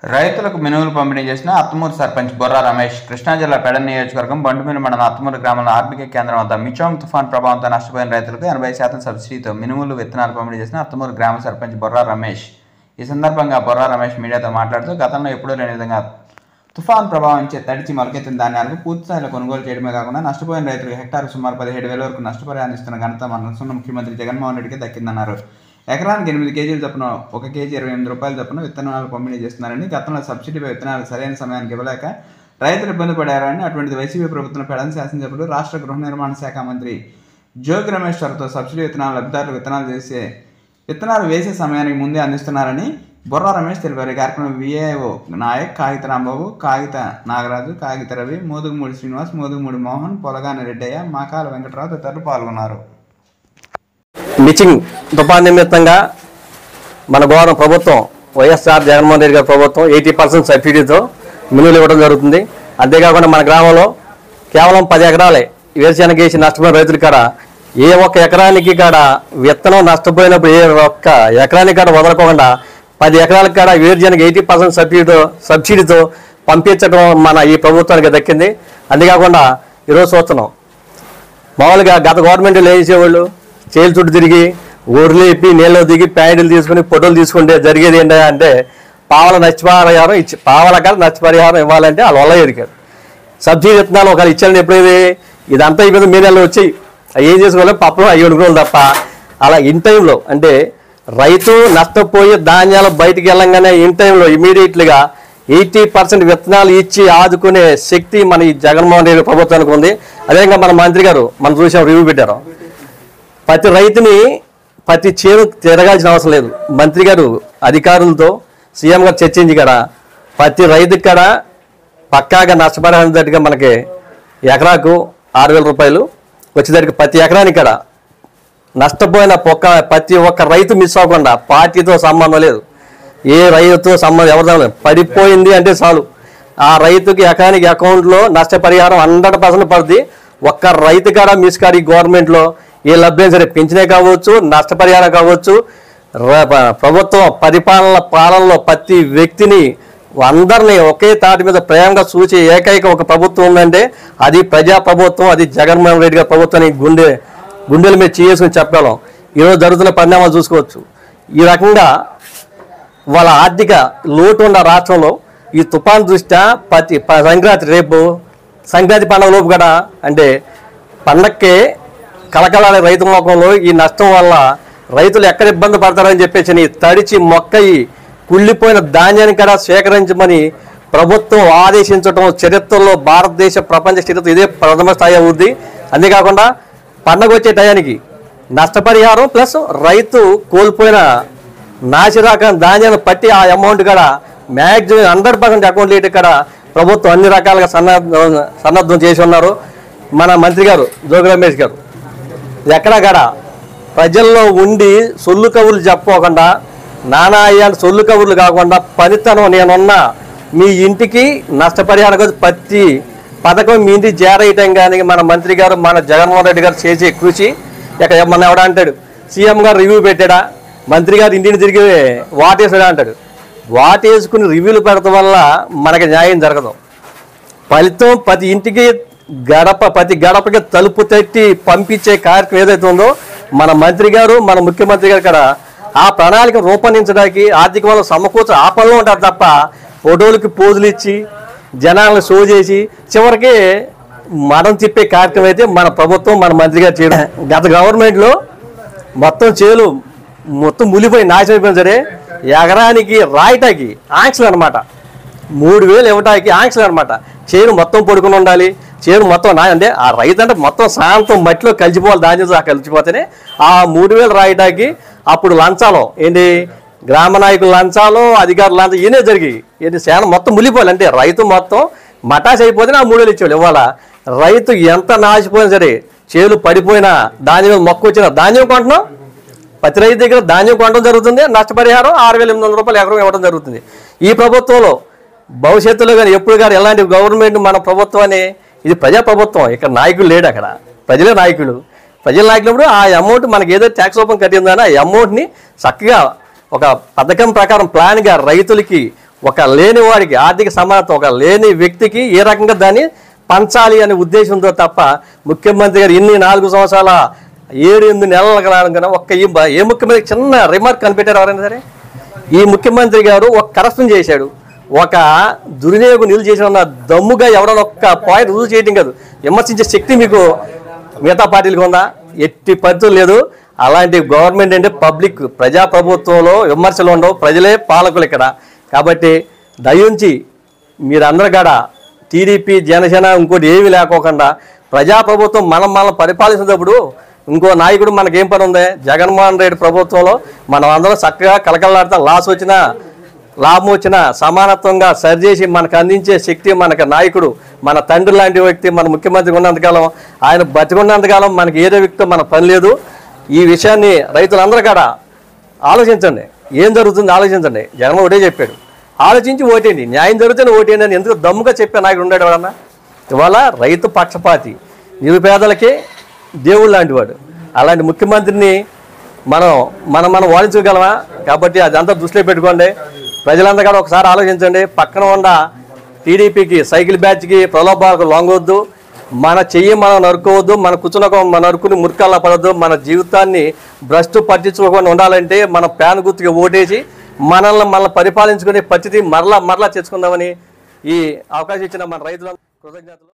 రైతులకు మినువులు పంపిణీ చేసిన అత్తమూరు సర్పంచ్ బొర్రా రమేష్ కృష్ణా జిల్లా పెడ నియోజకవర్గం బండుమిల్లి మండలం అత్తమూరు గ్రామంలో ఆర్బీకే కేంద్రం వద్ద మిచోంగ్ తుఫాన్ ప్రభావంతో నష్టపోయిన రైతులకు ఎనభై శాతం సబ్సిడీతో మినుములు విత్తనాలు పంపిణీ చేసిన అత్తమూరు గ్రామ సర్పంచ్ బొర్రా రమేష్ ఈ సందర్భంగా బొర్రా రమేష్ మీడియాతో మాట్లాడుతూ గతంలో ఎప్పుడూ లేని విధంగా తుఫాన్ ప్రభావం చే తడిచి మొలకెత్తిన ధాన్యాలకు పూర్తి స్థాయిలో కొనుగోలు చేయడమే కాకుండా నష్టపోయిన రైతులకు హెక్టార్ సుమారు పదిహేడు వేల వరకు నష్టపరిహారం ఇస్తున్న ఘనత మన రాష్ట్రంలో ముఖ్యమంత్రి జగన్మోహన్ రెడ్డికి దక్కిందన్నారు ఎకరానికి ఎనిమిది కేజీలు చొప్పున ఒక కేజీ ఇరవై ఎనిమిది రూపాయల చొప్పున విత్తనాలు పంపిణీ చేస్తున్నారని గతంలో సబ్సిడీపై విత్తనాలు సరైన సమయానికి ఇవ్వలేక రైతులు ఇబ్బంది పడారని అటువంటిది వైసీపీ ప్రభుత్వం పెడని శాసనసభ్యులు రాష్ట్ర గృహ నిర్మాణ శాఖ మంత్రి జోగి రమేష్ తో సబ్సిడీ విత్తనాలు లబ్ధిదారులకు విత్తనాలు చేసే విత్తనాలు వేసే సమయానికి ముందే అందిస్తున్నారని బొర్రా రమేష్ తెలిపారు ఈ కార్యక్రమం విఏఓ నాయక్ కాగిత రాంబాబు కాగిత నాగరాజు కాగిత రవి మోదుగుమూడి శ్రీనివాస్ మోదుగుమూడి మోహన్ పొలగాని రెడ్డయ్య మాకాల వెంకటరావు తదితరులు పాల్గొన్నారు మిచింగ్ తుఫాన్ నిమిత్తంగా మన గవర్నర్ ప్రభుత్వం వైఎస్ఆర్ జగన్మోహన్ రెడ్డి గారి ప్రభుత్వం ఎయిటీ పర్సెంట్ సబ్సిడీతో మినువులు ఇవ్వడం జరుగుతుంది అంతేకాకుండా మన గ్రామంలో కేవలం పది ఎకరాలే వేరుశెనగ వేసి నష్టపోయిన రైతుల కాడ ఏ ఒక్క ఎకరానికి కాడ విత్తనం నష్టపోయినప్పుడు ఏ ఒక్క ఎకరానికి కాడ వదలకుండా పది ఎకరాలకు కాడ వేరుశెనగ ఎయిటీ పర్సెంట్ సబ్సిడీతో సబ్సిడీతో పంపించడం మన ఈ ప్రభుత్వానికి దక్కింది అంతేకాకుండా ఈరోజు చూస్తున్నాం మామూలుగా గత గవర్నమెంట్లో ఏం చేసేవాళ్ళు చేలు చుట్టూ తిరిగి ఊర్లేపి నీళ్ళు దిగి ప్యాంటులు తీసుకుని ఫోటోలు తీసుకుంటే జరిగేది ఏంటంటే అంటే పావల నష్టపరిహారం ఇచ్చి పావల కాదు నష్టపరిహారం ఇవ్వాలంటే వాళ్ళ వల్ల ఎదిగారు సబ్సిడీ విత్తనాలు ఒకవేళ ఇచ్చాను ఎప్పుడైతే ఇదంతా ఈ మీద మీ నెలలో వచ్చాయి అవి ఏం చేసుకోవాలి పప్పులు అవి వండుకోవాలి తప్ప అలా ఇన్ టైంలో అంటే రైతు నష్టపోయి ధాన్యాలు బయటికి వెళ్ళంగానే ఇన్ టైంలో ఇమీడియట్లీగా ఎయిటీ పర్సెంట్ విత్తనాలు ఇచ్చి ఆదుకునే శక్తి మన ఈ జగన్మోహన్ రెడ్డి ప్రభుత్వానికి ఉంది అదేవిధంగా మన మంత్రి గారు మనం చూసాం రివ్యూ పెట్టారు ప్రతి రైతుని ప్రతి చేను తిరగాల్సిన అవసరం లేదు మంత్రి గారు అధికారులతో సీఎం గారు చర్చించి కదా ప్రతి రైతుకి కూడా పక్కాగా నష్టపరిహారం తట్టుగా మనకి ఎకరాకు ఆరు వేల రూపాయలు వచ్చేసరికి ప్రతి ఎకరానికి కూడా నష్టపోయిన పొక్క ప్రతి ఒక్క రైతు మిస్ అవ్వకుండా పార్టీతో సంబంధం లేదు ఏ రైతుతో సంబంధం ఎవరితో లేదు. పడిపోయింది అంటే చాలు ఆ రైతుకి ఎకరానికి అకౌంట్లో నష్టపరిహారం హండ్రెడ్ పర్సెంట్ పడుతుంది ఒక్క రైతు కాడ మిస్ కాదు ఈ గవర్నమెంట్లో ఏ లభ్యం సరే పెంచినే కావచ్చు నష్టపరిహారం కావచ్చు ర- ప- ప్రభుత్వం పరిపాలన పాలనలో ప్రతి వ్యక్తిని అందరినీ ఒకే తాటి మీద ప్రేమగా చూసే ఏకైక ఒక ప్రభుత్వం ఉందంటే అది ప్రజా ప్రభుత్వం అది జగన్మోహన్ రెడ్డి గారి ప్రభుత్వాన్ని గుండె గుండెల మీద చేసుకుని చెప్పగలం ఈరోజు జరుగుతున్న పరిణామాలు చూసుకోవచ్చు ఈ రకంగా వాళ్ళ ఆర్థిక లోటు ఉన్న రాష్ట్రంలో ఈ తుఫాన్ దృష్ట్యా ప్రతి ప- సంక్రాంతి రేపు సంక్రాంతి పండుగ లోపు కూడా అంటే పండక్కే కలకలాడే రైతు మొఖంలో ఈ నష్టం వల్ల రైతులు ఎక్కడ ఇబ్బంది పడతారని చెప్పేసి నీ తడిచి మొక్కయి కుళ్ళిపోయిన ధాన్యాన్ని కూడా సేకరించమని ప్రభుత్వం ఆదేశించడం చరిత్రలో భారతదేశ ప్రపంచ చరిత్ర ఇదే ప్రథమ స్థాయి అవుద్ది అంతేకాకుండా పండగ వచ్చే టయానికి నష్టపరిహారం ప్లస్ రైతు కోల్పోయిన నాసిరకం ధాన్యాన్ని పట్టి ఆ అమౌంట్ కూడా మ్యాక్సిమం హండ్రెడ్ పర్సెంట్ అకౌంట్ లేట్ ఇక్కడ ప్రభుత్వం అన్ని రకాలుగా సన్నద్ధం సన్నద్ధం చేసి ఉన్నారు మన మంత్రి గారు జోగి రమేష్ గారు ఎక్కడ కూడా ప్రజల్లో ఉండి సొల్లు కబుర్లు చెప్పుకోకుండా నానా అయ్యాన్ని సొల్లు కబుర్లు కాకుండా పనితనం నేనున్నా మీ ఇంటికి నష్టపరిహారం కోసం ప్రతి పథకం మీ ఇంటికి చేరేయటం కానీ మన మంత్రి గారు మన జగన్మోహన్ రెడ్డి గారు చేసే కృషి ఇక మన ఎవడ అంటాడు సీఎం గారు రివ్యూ పెట్టాడా మంత్రి గారు ఇంటిని తిరిగి వాటేసాడా అంటాడు వాటేసుకుని రివ్యూలు పెడతాం వల్ల మనకి న్యాయం జరగదు ఫలితం ప్రతి ఇంటికి గడప ప్రతి గడపకి తలుపు తట్టి పంపించే కార్యక్రమం ఏదైతే ఉందో మన మంత్రి గారు మన ముఖ్యమంత్రి గారు కూడా ఆ ప్రణాళిక రూపొందించడానికి ఆర్థిక వల్ల సమకూర్చ ఆ పనిలో ఉంటారు తప్ప ఫోటోలకి పోజులు ఇచ్చి జనాలను షో చేసి చివరికి మనం తిప్పే కార్యక్రమం అయితే మన ప్రభుత్వం మన మంత్రి గారు చేయడం గత గవర్నమెంట్లో మొత్తం చేలు మొత్తం ములిపోయి నాశనం అయిపోయినా సరే ఎకరానికి రాయటానికి ఆంక్షలు అనమాట మూడు వేలు ఇవ్వటానికి ఆంక్షలు అనమాట చేను మొత్తం పడుకుని ఉండాలి చేను మొత్తం నా అంటే ఆ రైతు అంటే మొత్తం శాంతం మట్టిలో కలిసిపోవాలి ధాన్యం సహా కలిసిపోతేనే ఆ మూడు వేలు రాయటానికి అప్పుడు లంచాలు ఏంటి గ్రామ నాయకుల లంచాలు అధికారుల లంచాలు ఇవన్నీ జరిగి ఏంటి సేన మొత్తం ములిపోవాలి అంటే రైతు మొత్తం మటాస్ అయిపోతేనే ఆ మూడు వేలు ఇచ్చేవాళ్ళు ఇవ్వాల రైతు ఎంత నాశపోయినా సరే చేలు పడిపోయినా ధాన్యం మీద మొక్క వచ్చినా ధాన్యం కొంటున్నాం ప్రతి రైతు దగ్గర ధాన్యం కొనడం జరుగుతుంది నష్టపరిహారం ఆరు వేల ఎనిమిది వందల రూపాయలు ఎకరం ఇవ్వడం జరుగుతుంది ఈ ప్రభుత్వంలో భవిష్యత్తులో కానీ ఎప్పుడు కానీ ఎలాంటి గవర్నమెంట్ మన ప్రభుత్వాన్ని ఇది ప్రజా ప్రభుత్వం ఇక్కడ నాయకులు లేడు అక్కడ ప్రజలే నాయకులు ప్రజల నాయకులప్పుడు ఆ అమౌంట్ మనకి ఏదో ట్యాక్స్ రూపం కట్టిందో ఆ అమౌంట్ని చక్కగా ఒక పథకం ప్రకారం ప్లాన్గా రైతులకి ఒక లేని వాడికి ఆర్థిక సమానత్వం ఒక లేని వ్యక్తికి ఏ రకంగా దాన్ని పంచాలి అనే ఉద్దేశంతో తప్ప ముఖ్యమంత్రి గారు ఇన్ని నాలుగు సంవత్సరాల ఏడు ఎనిమిది నెలలకు రావడం కన్నా ఒక్క ఈ బ- ఏ ముఖ్యమంత్రి చిన్న రిమార్క్ కనిపెట్టారు ఎవరైనా సరే ఈ ముఖ్యమంత్రి గారు ఒక కరప్షన్ చేశాడు ఒక దుర్వినియోగం నిధులు చేసిన ఉన్న దమ్ముగా ఎవరైనా ఒక్క పాయింట్ రుజువు చేయడం కాదు విమర్శించే శక్తి మీకు మిగతా పార్టీలకు ఉందా ఎట్టి పరిస్థితులు లేదు అలాంటి గవర్నమెంట్ అంటే పబ్లిక్ ప్రజాప్రభుత్వంలో విమర్శలు ఉండవు ప్రజలే పాలకులు ఇక్కడ కాబట్టి దయించి మీరందరూ కాడ టీడీపీ జనసేన ఇంకోటి ఏమీ లేకోకుండా ప్రజాప్రభుత్వం మనం మనం పరిపాలించినప్పుడు ఇంకో నాయకుడు మనకేం పని ఉంది జగన్మోహన్ రెడ్డి ప్రభుత్వంలో మనం అందరం చక్కగా కలకలాడుతాం లాస్ వచ్చినా లాభం వచ్చినా సమానత్వంగా సరిచేసి మనకు అందించే శక్తి మనకు నాయకుడు మన తండ్రి లాంటి వ్యక్తి మన ముఖ్యమంత్రి ఉన్నంతకాలం ఆయన బతికున్నంతకాలం మనకి ఏదో వ్యక్తితో మన పని లేదు ఈ విషయాన్ని రైతులందరూ కూడా ఆలోచించండి ఏం జరుగుతుంది ఆలోచించండి జగన్ ఒకటే చెప్పాడు ఆలోచించి ఓటేయండి న్యాయం జరిగితేనే ఓటేయండి అని ఎందుకు దమ్ముగా చెప్పే నాయకుడు ఉన్నాడు ఎవడన్నా ఇవాళ రైతు పక్షపాతి నిరుపేదలకి దేవుడు లాంటి వాడు అలాంటి ముఖ్యమంత్రిని మనం మనం మనం వాదించగలమా కాబట్టి అదంతా దృష్టిలో పెట్టుకోండి ప్రజలందరూ కూడా ఒకసారి ఆలోచించండి పక్కన ఉన్న టీడీపీకి సైకిల్ బ్యాచ్కి ప్రలోభాలకు లొంగవద్దు మన చెయ్యి మనం నరుకోవద్దు మన కూర్చున్న మన నరుకుని మురికల్లా పడద్దు మన జీవితాన్ని భ్రష్టు పట్టించుకోకుండా ఉండాలంటే మన ప్యాన్ గుర్తుకి ఓటేసి మనల్ని మనల్ని పరిపాలించుకునే పరిస్థితి మరలా మరలా తెచ్చుకుందామని ఈ అవకాశం ఇచ్చిన మన రైతులందరూ కృతజ్ఞతలు